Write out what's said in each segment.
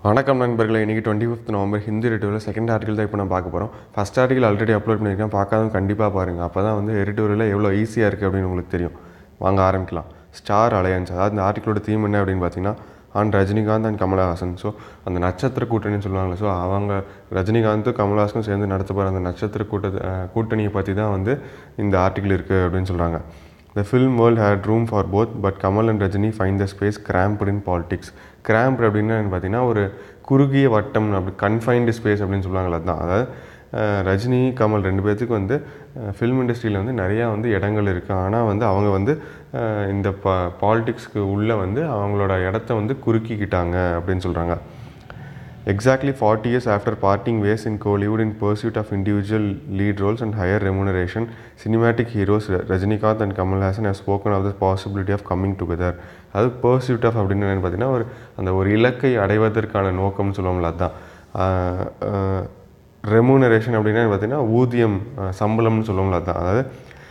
வணக்கம் நண்பர்களே இன்றைக்கி டுவெண்ட்டி ஃபிஃப்த் நவம்பர் ஹிந்தி ரிட்டூரில் செகண்ட் ஆர்டிகல் தான் இப்போ நான் பார்க்க போகிறோம் ஃபஸ்ட் ஆர்டிகல் ஆல்ரெடி அப்லோட் பண்ணியிருக்கேன் பார்க்காதவங்க கண்டிப்பாக பாருங்கள் அப்போ தான் வந்து எரிட்டூரில் எவ்வளோ ஈஸியாக இருக்குது அப்படின்னு உங்களுக்கு தெரியும் வாங்க ஆரம்பிக்கலாம் ஸ்டார் அலையன்ஸ் அதாவது இந்த ஆர்டிகளோட தீம் என்ன அப்படின்னு பார்த்தீங்கன்னா on Rajinikanth and Kamalahasan so அந்த நட்சத்திர கூட்டணின்னு சொல்லுவாங்கள்ல ஸோ அவங்க ரஜினிகாந்தும் கமலஹாசனும் சேர்ந்து நடத்த போகிற அந்த நட்சத்திர கூட்ட அஹ், கூட்டணியை பற்றி தான் வந்து இந்த ஆர்டிகிள் இருக்குது அப்படின்னு சொல்கிறாங்க The film world had room for both, but Kamal and Rajini find the space cramped in politics. Cramped அப்படின்னா என்ன பார்த்தீங்கன்னா ஒரு குறுகிய வட்டம் அப்படி கன்ஃபைன்டு ஸ்பேஸ் அப்படின்னு சொல்லுவாங்கள்ல அதுதான் அதாவது அஹ், ரஜினி கமல் ரெண்டு பேர்த்துக்கு வந்து ஃபில்ம் இண்டஸ்ட்ரியில் வந்து நிறையா வந்து இடங்கள் இருக்குது ஆனால் வந்து அவங்க வந்து அஹ், இந்த ப பாலிடிக்ஸ்க்கு உள்ளே வந்து அவங்களோட இடத்த வந்து குறுக்கிக்கிட்டாங்க அப்படின்னு சொல்கிறாங்க Exactly 40 years after parting ways in Kollywood in pursuit of individual lead roles and higher remuneration, cinematic heroes Ra- Rajinikanth and Kamal Hassan have spoken of the possibility of coming together. அது pursuit of அப்படின்னு என்னன்னு பார்த்தீங்கன்னா ஒரு அந்த ஒரு இலக்கை அடைவதற்கான நோக்கம்னு சொல்லுவோம்ல அதுதான் ரெமுனரேஷன் அப்படின்னா பார்த்தீங்கன்னா ஊதியம் அஹ், சம்பளம்னு சொல்லுவோம்ல அதுதான் அதாவது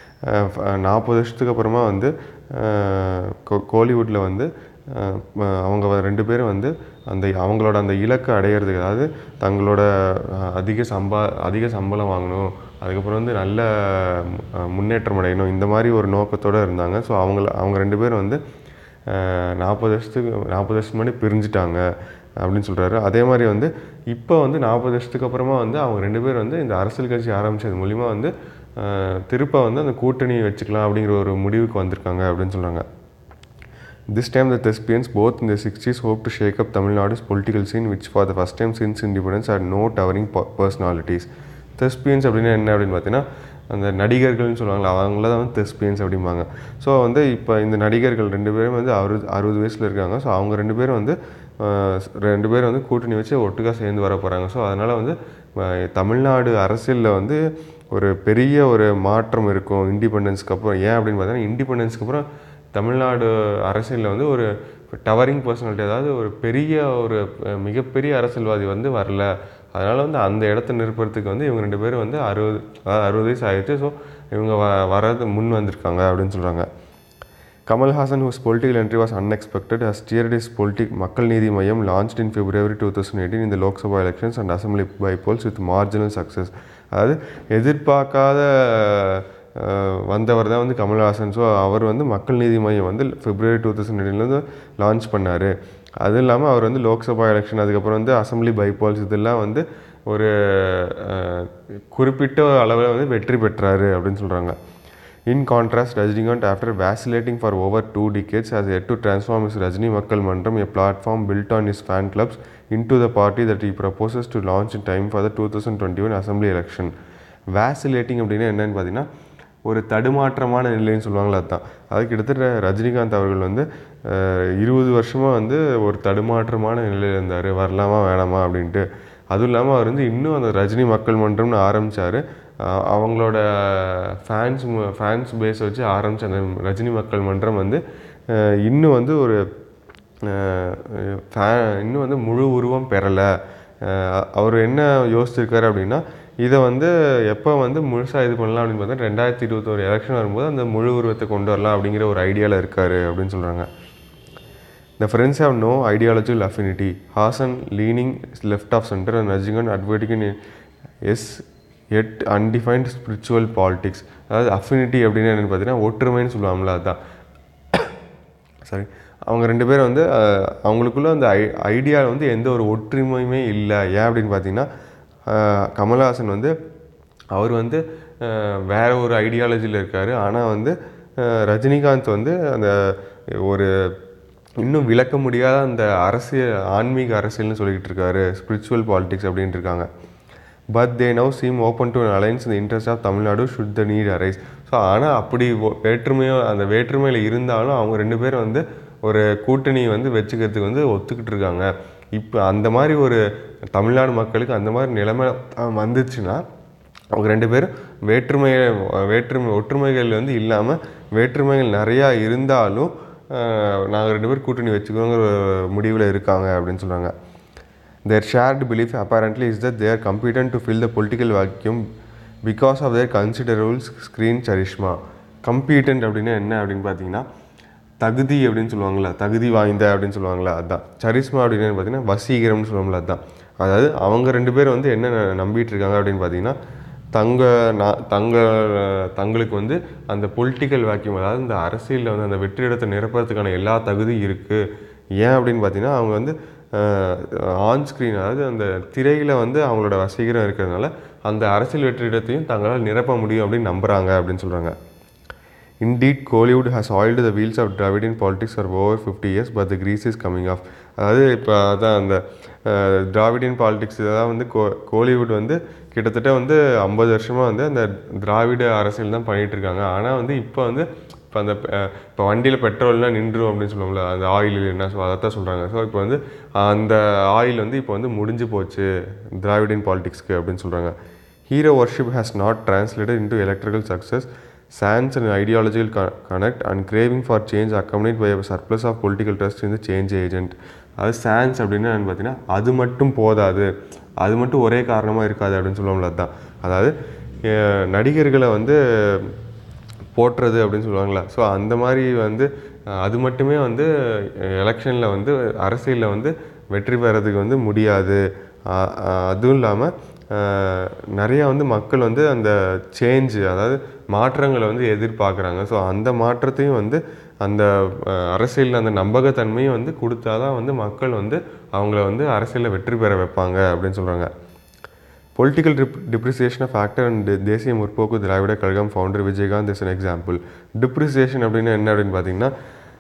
நாற்பது வருஷத்துக்கு அப்புறமா வந்து அஹ், கோ- கோலிவுட்டில் வந்து அஹ், ம- அவங்க வ- ரெண்டு பேரும் வந்து அந்த அவங்களோட அந்த இலக்கை அடையிறதுக்கு அதாவது தங்களோட அஹ், அதிக சம்பா அதிக சம்பளம் வாங்கணும் அதுக்கப்புறம் வந்து நல்ல அஹ், முன்னேற்றம் அடையணும் இந்த மாதிரி ஒரு நோக்கத்தோடு இருந்தாங்க ஸோ அவங்கள அவங்க ரெண்டு பேரும் வந்து நாற்பது வருஷத்துக்கு நாற்பது வருஷத்துக்கு முன்னாடி பிரிஞ்சுட்டாங்க அப்படின்னு சொல்கிறாரு அதே மாதிரி வந்து இப்போ வந்து நாற்பது வருஷத்துக்கு அப்புறமா வந்து அவங்க ரெண்டு பேர் வந்து இந்த அரசியல் கட்சி ஆரம்பித்தது மூலிமா வந்து அஹ், திருப்ப வந்து அந்த கூட்டணி வச்சுக்கலாம் அப்படிங்கிற ஒரு முடிவுக்கு வந்திருக்காங்க அப்படின்னு சொல்கிறாங்க This time, the thespians, both in the 60s, hope to shake up Tamil Nadu's political scene, which for the first time since independence had no towering po- personalities. thespians அப்படின்னா என்ன அப்படின்னு பார்த்தீங்கன்னா அந்த நடிகர்கள்னு சொல்லுவாங்களா அவங்கள தான் வந்து thespians அப்படிம்பாங்க ஸோ வந்து இப்போ இந்த நடிகர்கள் ரெண்டு பேரும் வந்து அறுபது அறுபது வயசில் இருக்காங்க ஸோ அவங்க ரெண்டு பேரும் வந்து அஹ், ரெண்டு பேரும் வந்து கூட்டணி வச்சு ஒட்டுக்கா சேர்ந்து வர போகிறாங்க ஸோ அதனால் வந்து அஹ், தமிழ்நாடு அரசியலில் வந்து ஒரு பெரிய ஒரு மாற்றம் இருக்கும் இண்டிபெண்டன்ஸ்க்கு அப்புறம் ஏன் அப்படின்னு பார்த்தீங்கன்னா இண்டிபெண்டன்ஸ்க்கு அப்புறம் தமிழ்நாடு அரசியலில் வந்து ஒரு டவரிங் பர்சனாலிட்டி அதாவது ஒரு பெரிய ஒரு அஹ், மிகப்பெரிய அரசியல்வாதி வந்து வரல அதனால் வந்து அந்த இடத்த நிரப்புறதுக்கு வந்து இவங்க ரெண்டு பேரும் வந்து அறுபது அதாவது அறுபது வயசு ஆயிடுச்சு ஸோ இவங்க வ வரது முன் வந்திருக்காங்க அப்படின்னு சொல்கிறாங்க Kamal Hassan, whose political entry was unexpected, has steered his politic Makkal Needhi Mayam launched in February 2018 in the Lok Sabha elections and assembly bypolls with marginal success. அதாவது எதிர்பார்க்காத அஹ், வந்தவர் தான் வந்து கமல்ஹாசன் ஸோ அவர் வந்து மக்கள் நீதி மையம் வந்து பிப்ரவரி டூ தௌசண்ட் எயிட்டிலேருந்து launch பண்ணார் அதுவும் இல்லாமல் அவர் வந்து லோக்சபா எலெக்ஷன் அதுக்கப்புறம் வந்து அசம்பிளி பைபால்ஸ் இதெல்லாம் வந்து ஒரு அஹ், குறிப்பிட்ட அளவில் வந்து வெற்றி பெற்றாரு அப்படின்னு சொல்கிறாங்க In contrast, Rajinikanth, after vacillating for over two decades, has yet to transform his Rajini Makkal Mandram, a platform built on his fan clubs, into the party that he proposes to launch in time for the 2021 Assembly election. Vacillating அப்படின்னா என்னன்னு பார்த்தீங்கன்னா ஒரு தடுமாற்றமான நிலைன்னு சொல்லுவாங்களே அதுதான் அது கிட்டத்தட்ட ரஜினிகாந்த் அவர்கள் வந்து அஹ், இருபது வருஷமாக வந்து ஒரு தடுமாற்றமான நிலையில் இருந்தார் வரலாமா வேணாமா அப்படின்ட்டு அதுவும் இல்லாமல் அவர் வந்து இன்னும் அந்த ரஜினி மக்கள் மன்றம்னு ஆரம்பித்தார் அவங்களோட ஃபேன்ஸ் ஃபேன்ஸ் பேஸ் வச்சு ஆரம்பித்த அந்த ரஜினி மக்கள் மன்றம் வந்து அஹ், இன்னும் வந்து ஒரு அஹ், ஃபே- இன்னும் வந்து முழு உருவம் பெறலை அவர் என்ன யோசிச்சிருக்காரு அப்படின்னா இதை வந்து எப்போ வந்து முழுசாக இது பண்ணலாம் அப்படின்னு பார்த்தா ரெண்டாயிரத்தி இருபத்தோரு எலெக்ஷன் வரும்போது அந்த முழு உருவத்தை கொண்டு வரலாம் அப்படிங்கிற ஒரு ஐடியாவில் இருக்காரு அப்படின்னு சொல்கிறாங்க The friends have no ideological affinity. Hassan leaning left of center and Rajinikanth advocating is yet undefined spiritual politics. அதாவது அஃபினிட்டி அப்படின்னு என்னென்னு பார்த்தீங்கன்னா ஒற்றுமைன்னு சொல்லுவாங்கள்ல அதுதான் சாரி அவங்க ரெண்டு பேரும் வந்து அஹ், அவங்களுக்குள்ள அந்த ஐ ஐடியாவில் வந்து எந்த ஒரு ஒற்றுமையுமே இல்லை ஏன் அப்படின்னு பார்த்தீங்கன்னா அஹ், கமல்ஹாசன் வந்து அவர் வந்து அஹ், வேற ஒரு ஐடியாலஜியில் இருக்கார் ஆனால் வந்து அஹ், ரஜினிகாந்த் வந்து அந்த ஒரு இன்னும் விளக்க முடியாத அந்த அரசியல் ஆன்மீக அரசியல்னு சொல்லிக்கிட்டு இருக்காரு ஸ்பிரிச்சுவல் பாலிடிக்ஸ் அப்படின்ட்டு இருக்காங்க but they now seem open to alliance இந்த interest of Tamil Nadu should the need arise so ஆனால் அப்படி ஒ- வேற்றுமையோ அந்த வேற்றுமையில் இருந்தாலும் அவங்க ரெண்டு பேரும் வந்து ஒரு கூட்டணி வந்து வச்சுக்கிறதுக்கு வந்து ஒத்துக்கிட்டு இருக்காங்க இப்போ அந்த மாதிரி ஒரு தமிழ்நாடு மக்களுக்கு அந்த மாதிரி நிலைமை அஹ், வந்துச்சுன்னா அவங்க ரெண்டு பேரும் வேற்றுமை வேற்றுமை ஒற்றுமைகள் வந்து இல்லாமல் வேற்றுமைகள் நிறையா இருந்தாலும் நாங்கள் ரெண்டு பேரும் கூட்டணி வச்சுக்கோங்கிற முடிவில் இருக்காங்க அப்படின்னு சொல்கிறாங்க Their shared belief apparently is that they are competent to fill the political vacuum because of their considerable screen charisma. competent அப்படின்னா என்ன அப்படின்னு பார்த்தீங்கன்னா தகுதி அப்படின்னு சொல்லுவாங்கள்ல தகுதி வாய்ந்த அப்படின்னு சொல்லுவாங்கள்ல அதுதான் சரிஸ்மா அப்படின்னு பார்த்தீங்கன்னா வசீகரம்னு சொல்லுவாங்கள்ல அதுதான் அதாவது அவங்க ரெண்டு பேரும் வந்து என்ன ந- நம்பிட்டு இருக்காங்க அப்படின்னு பார்த்தீங்கன்னா தங்க நான் தங்க தங்களுக்கு வந்து அந்த பொலிட்டிக்கல் வேக்யூம் அதாவது இந்த அரசியலில் வந்து அந்த வெற்றிடத்தை நிரப்புறதுக்கான எல்லா தகுதியும் இருக்குது ஏன் அப்படின்னு பார்த்தீங்கன்னா அவங்க வந்து ஆன் ஸ்க்ரீன் அதாவது அந்த திரையில் வந்து அவங்களோட வசீகரம் இருக்கிறதுனால அந்த அரசியல் வெற்றிடத்தையும் தங்களால் நிரப்ப முடியும் அப்படின்னு நம்புகிறாங்க அப்படின்னு சொல்கிறாங்க Indeed, Kollywood has oiled the wheels of Dravidian politics for over 50 years, but the grease is coming off. அதாவது இப்போ அதான் அந்த அஹ், திராவிடியன் பாலிடிக்ஸ் இதெல்லாம் வந்து கோ கோலிவுட் வந்து கிட்டத்தட்ட வந்து ஐம்பது வருஷமாக வந்து அந்த திராவிட அரசியல் தான் பண்ணிகிட்டு இருக்காங்க ஆனால் வந்து இப்போ வந்து இப்போ அந்த அஹ், இப்போ வண்டியில் பெட்ரோல்லாம் நின்றும் அப்படின்னு சொல்லுவோம்ல அந்த ஆயில் என்ன சொல் அதைத்தான் சொல்கிறாங்க ஸோ இப்போ வந்து அந்த ஆயில் வந்து இப்போ வந்து முடிஞ்சு போச்சு திராவிடியன் பாலிடிக்ஸ்க்கு அப்படின்னு சொல்கிறாங்க Hero worship has not translated into electoral success. Sans and ideological co- connect and craving for change accompanied by a surplus of political trust in the change agent. அது சான்ஸ் அப்படின்னு என்னன்னு பார்த்தீங்கன்னா அது மட்டும் போதாது அது மட்டும் ஒரே காரணமாக இருக்காது அப்படின்னு சொல்லுவோம்ல அதுதான் அதாவது அஹ், நடிகர்களை வந்து போட்டுறது அப்படின்னு சொல்லுவாங்களா ஸோ அந்த மாதிரி வந்து அஹ், அது மட்டுமே வந்து எலெக்ஷனில் வந்து அரசியலில் வந்து வெற்றி பெறதுக்கு வந்து முடியாது அஹ், அஹ், அதுவும் இல்லாமல் நிறையா வந்து மக்கள் வந்து அந்த சேஞ்சு அதாவது மாற்றங்களை வந்து எதிர்பார்க்குறாங்க ஸோ அந்த மாற்றத்தையும் வந்து அந்த அரசியலில் அந்த நம்பகத்தன்மையும் வந்து கொடுத்தாதான் வந்து மக்கள் வந்து அவங்கள வந்து அரசியலில் வெற்றி பெற வைப்பாங்க அப்படின்னு சொல்கிறாங்க பொலிட்டிக்கல் டிப் depreciation of actor and Desiya Murpokku Dravida Kazhagam founder Vijayakanth is an example depreciation அப்படின்னு என்ன அப்படின்னு பார்த்தீங்கன்னா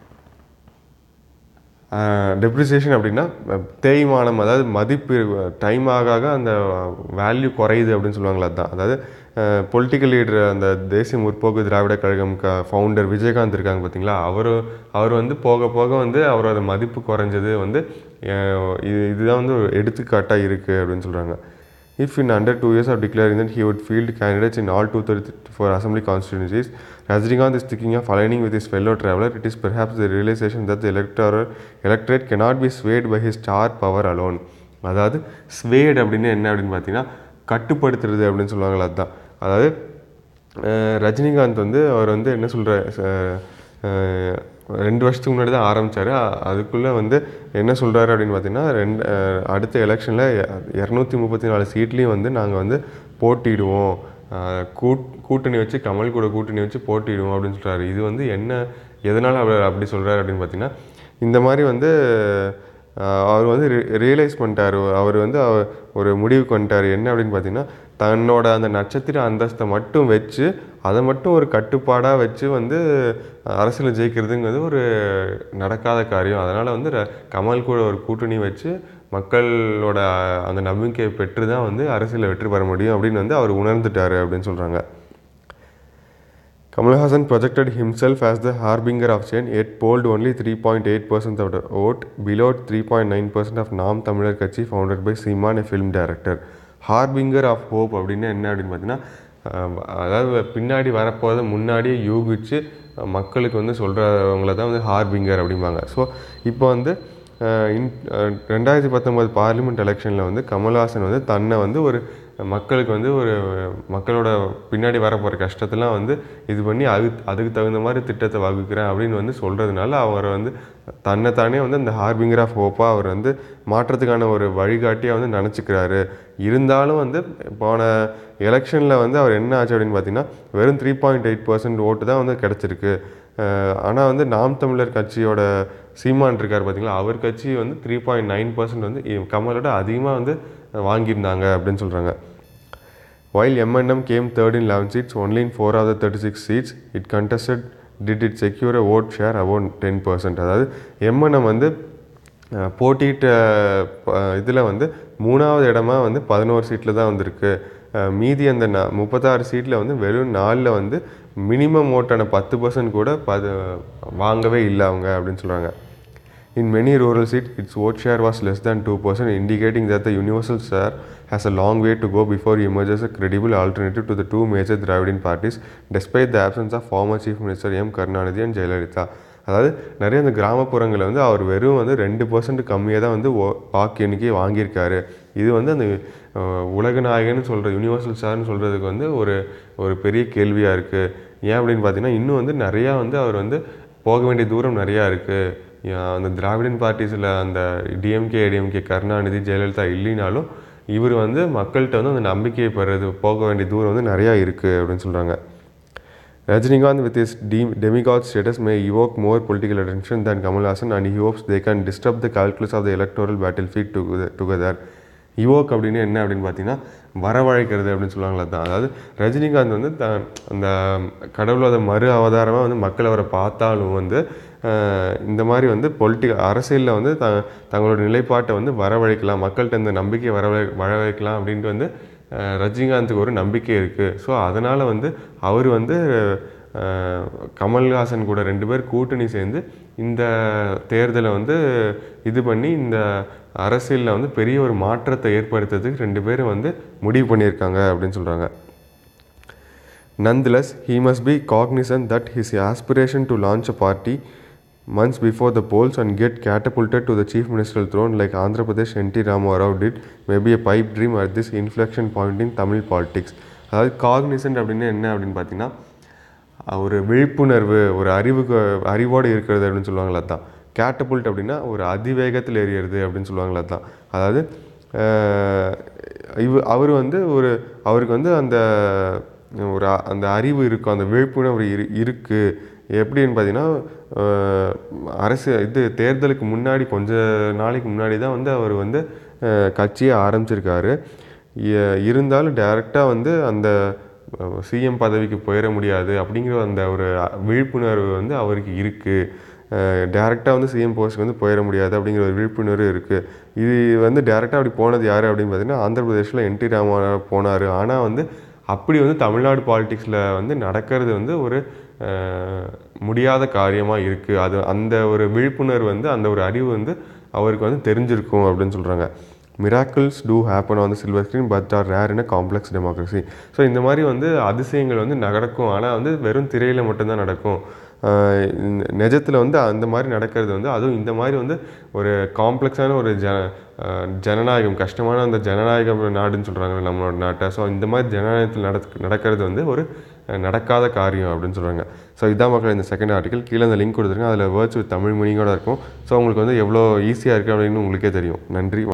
டெப்ரிசியேஷன் அப்படின்னா அஹ், தேய்மானம் அதாவது மதிப்பு டைம் ஆக ஆக அந்த வேல்யூ குறையுது அப்படின்னு சொல்லுவாங்களா அதுதான் அதாவது பொலிட்டிக்கல் லீடர் அந்த தேசிய முற்போக்கு திராவிட கழகம் க ஃபவுண்டர் விஜயகாந்த் இருக்காங்க பார்த்தீங்களா அவர் அவர் வந்து போக போக வந்து அவரோட மதிப்பு குறைஞ்சது வந்து அஹ், இது இதுதான் வந்து ஒரு எடுத்துக்காட்டாக இருக்குது அப்படின்னு சொல்கிறாங்க If in under two years of declaring that he would field candidates in all 234 assembly constituencies, Rajinikanth is thinking of aligning with his fellow traveler. It is perhaps the realization that the electoral electorate cannot be swayed by his star power alone. அதாவது swayed அப்படின்னு என்ன அப்படின்னு பார்த்தீங்கன்னா கட்டுப்படுத்துறது அப்படின்னு சொல்லுவாங்களா அதுதான் அதாவது அஹ், ரஜினிகாந்த் வந்து அவர் வந்து என்ன சொல்கிற ரெண்டு வருஷத்துக்கு முன்னாடி தான் ஆரம்பித்தார் அதுக்குள்ளே வந்து என்ன சொல்கிறாரு அப்படின்னு பார்த்தீங்கன்னா ரெண்டு அஹ், அடுத்த எலெக்ஷனில் இரநூத்தி முப்பத்தி நாலு சீட்லேயும் வந்து நாங்கள் வந்து போட்டிடுவோம் அஹ், கூட் கூட்டணி வச்சு கமல் கூட கூட்டணி வச்சு போட்டிடுவோம் அப்படின்னு சொல்கிறாரு இது வந்து என்ன எதனால் அவர் அப்படி சொல்கிறாரு அப்படின்னு பார்த்தீங்கன்னா இந்த மாதிரி வந்து ஆஹ் அவர் வந்து ரியலைஸ் பண்ணிட்டார் அவர் வந்து அவர் ஒரு முடிவுக்கு வந்துட்டார் என்ன அப்படின்னு பார்த்தீங்கன்னா தன்னோட அந்த நட்சத்திர அந்தஸ்தை மட்டும் வச்சு அதை மட்டும் ஒரு கட்டுப்பாடாக வச்சு வந்து அரசியல் ஜெயிக்கிறதுங்கிறது ஒரு நடக்காத காரியம் அதனால் வந்து ர- கமல் கூட ஒரு கூட்டணி வச்சு மக்களோட அந்த நம்பிக்கையை பெற்று தான் வந்து அரசியலில் வெற்றி பெற முடியும் அப்படின்னு வந்து அவர் உணர்ந்துட்டார் அப்படின்னு சொல்கிறாங்க Kamal Hassan projected himself as the harbinger of change, yet polled only 3.8% of the vote, below 3.9% of நாம் தமிழர் Katchi founded by Seeman a film director. Harbinger of hope அப்படின்னு என்ன அப்படின்னு பார்த்தீங்கன்னா அஹ், அதாவது பின்னாடி வரப்போதை முன்னாடியே யூகிச்சு அஹ், மக்களுக்கு வந்து சொல்கிறவங்கள தான் வந்து ஹார்பிங்கர் அப்படிம்பாங்க ஸோ இப்போ வந்து அஹ், இன் அஹ், ரெண்டாயிரத்தி பத்தொம்போது பார்லிமெண்ட் எலெக்ஷனில் வந்து கமல்ஹாசன் வந்து தன்னை வந்து ஒரு மக்களுக்கு வந்து ஒரு மக்களோட பின்னாடி வரப்போகிற கஷ்டத்தெல்லாம் வந்து இது பண்ணி அது அதுக்கு தகுந்த மாதிரி திட்டத்தை வகுக்கிறேன் அப்படின்னு வந்து சொல்கிறதுனால அவர் வந்து தன்னைத்தானே வந்து அந்த ஹார்பிங்கர் ஆஃப் ஹோப்பாக அவர் வந்து மாற்றத்துக்கான ஒரு வழிகாட்டியாக வந்து நினச்சிக்கிறாரு இருந்தாலும் வந்து போன எலெக்ஷனில் வந்து அவர் என்ன ஆச்சு அப்படின்னு பார்த்தீங்கன்னா வெறும் த்ரீ பாயிண்ட் எயிட் பர்சன்ட் ஓட்டு தான் வந்து கிடச்சிருக்கு ஆனால் வந்து நாம் தமிழர் கட்சியோட சீமான் இருக்கார் பார்த்தீங்களா அவர் கட்சி வந்து த்ரீ பாயிண்ட் நைன் பர்சன்ட் வந்து இ- கமலோட அதிகமாக வந்து வாங்கியிருந்தாங்க அப்படின்னு சொல்கிறாங்க While M&M came third in 11 seats, only in 4 of the 36 seats, it contested did it secure a vote share above 10%. அதாவது M&M வந்து அஹ், போட்டியிட்ட இதில் வந்து மூணாவது இடமா வந்து பதினோரு சீட்டில் தான் வந்திருக்கு அஹ், மீதி அந்த ந முப்பத்தாறு சீட்டில் வந்து வெறும் நாலில் வந்து மினிமம் ஓட்டான பத்து பர்சன்ட் கூட பது வாங்கவே இல்லை அவங்க அப்படின்னு சொல்கிறாங்க In many rural seats, its vote share was less than 2%, indicating that the universal share has a long way to go before it emerges a credible alternative to the two major Dravidian parties, despite the absence of former Chief Minister M. Karunanidhi and Jayalalitha. அதாவது நிறைய இந்த கிராமப்புறங்களில் வந்து அவர் வெறும் வந்து ரெண்டு percent கம்மியாக தான் வந்து ஓ- வாக்கு எண்ணிக்கையை வாங்கியிருக்காரு இது வந்து அந்த அஹ், உலக நாயகன்னு சொல்கிற யூனிவர்சல் ஸ்டார்னு சொல்கிறதுக்கு வந்து ஒரு ஒரு பெரிய கேள்வியாக இருக்குது ஏன் அப்படின்னு பார்த்தீங்கன்னா இன்னும் வந்து நிறையா வந்து அவர் வந்து போக வேண்டிய தூரம் நிறையா இருக்குது அந்த திராவிடன் பார்ட்டிஸில் அந்த டிஎம்கே ஏடிஎம்கே கருணாநிதி ஜெயலலிதா இல்லைனாலும் இவர் வந்து மக்கள்கிட்ட வந்து அந்த நம்பிக்கையை பெறது போக வேண்டிய தூரம் வந்து நிறையா இருக்குது அப்படின்னு சொல்கிறாங்க Rajinikanth with his de- demigod status may evoke more political attention than Kamal Hassan and he hopes they can disrupt the calculus of the electoral battlefield together- together. Evoke அப்படின்னு என்ன அப்படின்னு பார்த்தீங்கன்னா வரவழைக்கிறது அப்படின்னு சொல்லுவாங்களா தான் அதாவது ரஜினிகாந்த் வந்து த அந்த கடவுளோட மறு அவதாரமாக வந்து மக்கள் அவரை பார்த்தாலும் வந்து அஹ், இந்த மாதிரி வந்து பொலிட்டிக்கல் அரசியலில் வந்து த தங்களோட நிலைப்பாட்டை வந்து வரவழைக்கலாம் மக்கள்கிட்ட இந்த நம்பிக்கையை வரவழை வரவழைக்கலாம் அப்படின்ட்டு வந்து அஹ், ரஜினிகாந்துக்கு ஒரு நம்பிக்கை இருக்குது ஸோ அதனால் வந்து அவர் வந்து அஹ், கமல்ஹாசன் கூட ரெண்டு பேர் கூட்டணி சேர்ந்து இந்த தேர்தலை வந்து இது பண்ணி இந்த அரசியலில் வந்து பெரிய ஒரு மாற்றத்தை ஏற்படுத்துறதுக்கு ரெண்டு பேரும் வந்து முடிவு பண்ணியிருக்காங்க அப்படின்னு சொல்கிறாங்க Nonetheless, he must be cognizant that his aspiration to launch a party months before the polls and get catapulted to the chief ministerial throne like Andhra Pradesh NT Ramarao did may be a pipe dream at this inflection point in Tamil politics. அதாவது cognizant அப்படின்னு என்ன அப்படின்னு பார்த்தீங்கன்னா ஒரு விழிப்புணர்வு ஒரு அறிவுக்கு அறிவோடு இருக்கிறது அப்படின்னு சொல்லுவாங்களா தான் கேட்டபுல்ட் அப்படின்னா ஒரு அதிவேகத்தில் எறியறது அப்படின்னு சொல்லுவாங்களா தான் அதாவது அஹ், இவ அவர் வந்து ஒரு அவருக்கு வந்து அந்த ஒரு அ- அந்த அறிவு இருக்கும் அந்த விழிப்புணர்வு இரு இருக்குது எப்படின்னு பார்த்தீங்கன்னா அஹ், அரசு இது தேர்தலுக்கு முன்னாடி கொஞ்ச நாளைக்கு முன்னாடி தான் வந்து அவர் வந்து அஹ், கட்சியை ஆரம்பிச்சிருக்காரு இ- இருந்தாலும் டைரெக்டாக வந்து அந்த சிஎம் பதவிக்கு போயிட முடியாது அப்படிங்கிற அந்த ஒரு அ- விழிப்புணர்வு வந்து அவருக்கு இருக்குது டேரெக்டாக வந்து சிஎம் போஸ்ட்டுக்கு வந்து போயிட முடியாது அப்படிங்கிற ஒரு விழிப்புணர்வு இருக்குது இது வந்து டேரெக்டாக அப்படி போனது யார் அப்படின்னு பார்த்தீங்கன்னா ஆந்திர பிரதேஷில் என்டி ராமாராவ் போனார் ஆனால் வந்து அப்படி வந்து தமிழ்நாடு பாலிடிக்ஸில் வந்து நடக்கிறது வந்து ஒரு அஹ், முடியாத காரியமாக இருக்குது அது அந்த ஒரு விழிப்புணர்வு வந்து அந்த ஒரு அறிவு வந்து அவருக்கு வந்து தெரிஞ்சிருக்கும் அப்படின்னு சொல்கிறாங்க miracles to happen on the silver screen but are rare in a complex democracy so இந்த மாதிரி வந்து அதிசயங்கள் வந்து நடக்கும் ஆனால் வந்து வெறும் திரையில் மட்டும்தான் நடக்கும் நிஜத்தில் வந்து அந்த மாதிரி நடக்கிறது வந்து அதுவும் இந்த மாதிரி வந்து ஒரு காம்ப்ளெக்ஸான ஒரு ஜ அஹ், ஜனநாயகம் கஷ்டமான அந்த ஜனநாயக நாடுன்னு சொல்கிறாங்க நம்மளோட நாட்டை ஸோ இந்த மாதிரி ஜனநாயகத்தில் நடக் நடக்கிறது வந்து ஒரு அஹ், நடக்காத காரியம் அப்படின்னு சொல்கிறாங்க ஸோ இதான் மக்கள் இந்த செகண்ட் ஆர்டிக்கல் கீழே அந்த லிங்க் கொடுத்துருங்க அதில் வேர்ட்ஸ் வித் தமிழ் மீனிங்கோட இருக்கும் ஸோ உங்களுக்கு வந்து எவ்வளோ ஈஸியாக இருக்குது அப்படின்னு உங்களுக்கே தெரியும் நன்றி